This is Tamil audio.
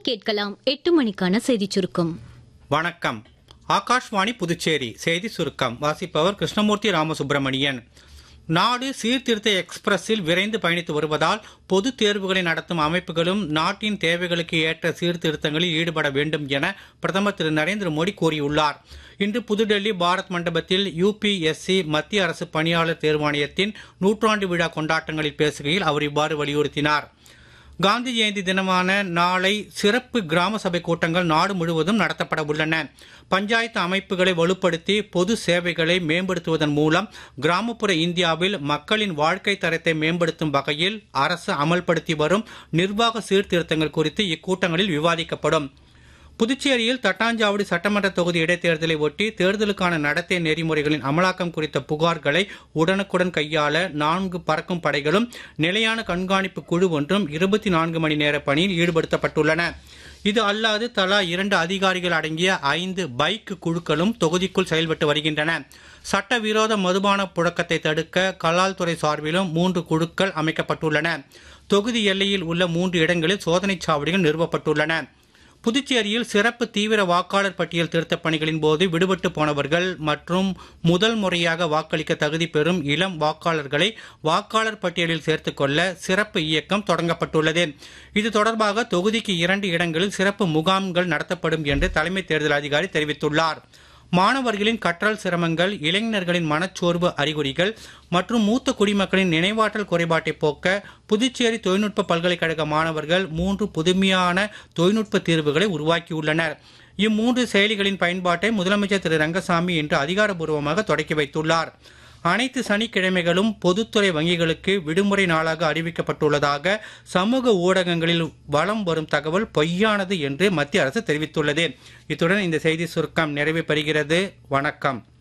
கேட்கலாம் எட்டு மணிக்கான செய்திச் சுருக்கம் வணக்கம் ஆகாஷ்வாணி புதுச்சேரி செய்தி சுருக்கம் வாசிப்பவர் கிருஷ்ணமூர்த்தி ராமசுப்பிரமணியன் நாடு சீர்திருத்த எக்ஸ்பிரஸில் விரைந்து பயணித்து வருவதால் பொது தேர்வுகளை நடத்தும் அமைப்புகளும் நாட்டின் தேவைகளுக்கு ஏற்ற சீர்திருத்தங்களில் ஈடுபட வேண்டும் என பிரதமர் திரு நரேந்திர மோடி கூறியுள்ளார் இன்று புதுடெல்லி பாரத் மண்டபத்தில் யுபிஎஸ்சி மத்திய அரசு பணியாளர் தேர்வாணையத்தின் நூற்றாண்டு விழா கொண்டாட்டங்களில் பேசுகையில் அவர் இவ்வாறு வலியுறுத்தினார் காந்தி ஜெயந்தி தினமான நாளை சிறப்பு கிராம சபை கூட்டங்கள் நாடு முழுவதும் நடத்தப்பட உள்ளன பஞ்சாயத்து அமைப்புகளை வலுப்படுத்தி பொது சேவைகளை மேம்படுத்துவதன் மூலம் கிராமப்புற இந்தியாவில் மக்களின் வாழ்க்கை தரத்தை மேம்படுத்தும் வகையில் அரசு அமல்படுத்தி வரும் நிர்வாக சீர்திருத்தங்கள் குறித்து இக்கூட்டங்களில் விவாதிக்கப்படும் புதுச்சேரியில் தட்டாஞ்சாவடி சட்டமன்ற தொகுதி இடைத்தேர்தலை ஒட்டி தேர்தலுக்கான நடத்தை நெறிமுறைகளின் அமலாக்கம் குறித்த புகார்களை உடனுக்குடன் கையாள நான்கு பறக்கும் படைகளும் நிலையான கண்காணிப்பு குழு ஒன்றும் இருபத்தி நான்கு மணி நேர பணியில் ஈடுபடுத்தப்பட்டுள்ளன இது அல்லாது தலா இரண்டு அதிகாரிகள் அடங்கிய ஐந்து பைக் குழுக்களும் தொகுதிக்குள் செயல்பட்டு வருகின்றன சட்டவிரோத மதுபான புழக்கத்தை தடுக்க கலால்துறை சார்பிலும் மூன்று குழுக்கள் அமைக்கப்பட்டுள்ளன தொகுதி எல்லையில் உள்ள மூன்று இடங்களில் சோதனைச் சாவடிகள் நிறுவப்பட்டுள்ளன புதுச்சேரியில் சிறப்பு தீவிர வாக்காளர் பட்டியல் திருத்தப் பணிகளின் போது விடுபட்டு போனவர்கள் மற்றும் முதல் முறையாக வாக்களிக்க தகுதி பெறும் இளம் வாக்காளர்களை வாக்காளர் பட்டியலில் சேர்த்துக் கொள்ள சிறப்பு இயக்கம் தொடங்கப்பட்டுள்ளது இது தொடர்பாக தொகுதிக்கு இரண்டு இடங்களில் சிறப்பு முகாம்கள் நடத்தப்படும் என்று தலைமை தேர்தல் அதிகாரி தெரிவித்துள்ளார் மாணவர்களின் கற்றல் சிரமங்கள் இளைஞர்களின் மனச்சோர்வு அறிகுறிகள் மற்றும் மூத்த குடிமக்களின் நினைவாற்றல் குறைபாட்டை போக்க புதுச்சேரி தொழில்நுட்ப பல்கலைக்கழக மாணவர்கள் மூன்று புதுமையான தொழில்நுட்ப தீர்வுகளை உருவாக்கியுள்ளனர் இம்மூன்று செயலிகளின் பயன்பாட்டை முதலமைச்சர் திரு ரங்கசாமி இன்று அதிகாரப்பூர்வமாக தொடக்கி வைத்துள்ளார் அனைத்து சனிக்கிழமைகளும் பொதுத்துறை வங்கிகளுக்கு விடுமுறை நாளாக அறிவிக்கப்பட்டுள்ளதாக சமூக ஊடகங்களில் வலம் வரும் தகவல் பொய்யானது என்று மத்திய அரசு தெரிவித்துள்ளது இத்துடன் இந்த செய்தி சுருக்கம் நிறைவு பெறுகிறது வணக்கம்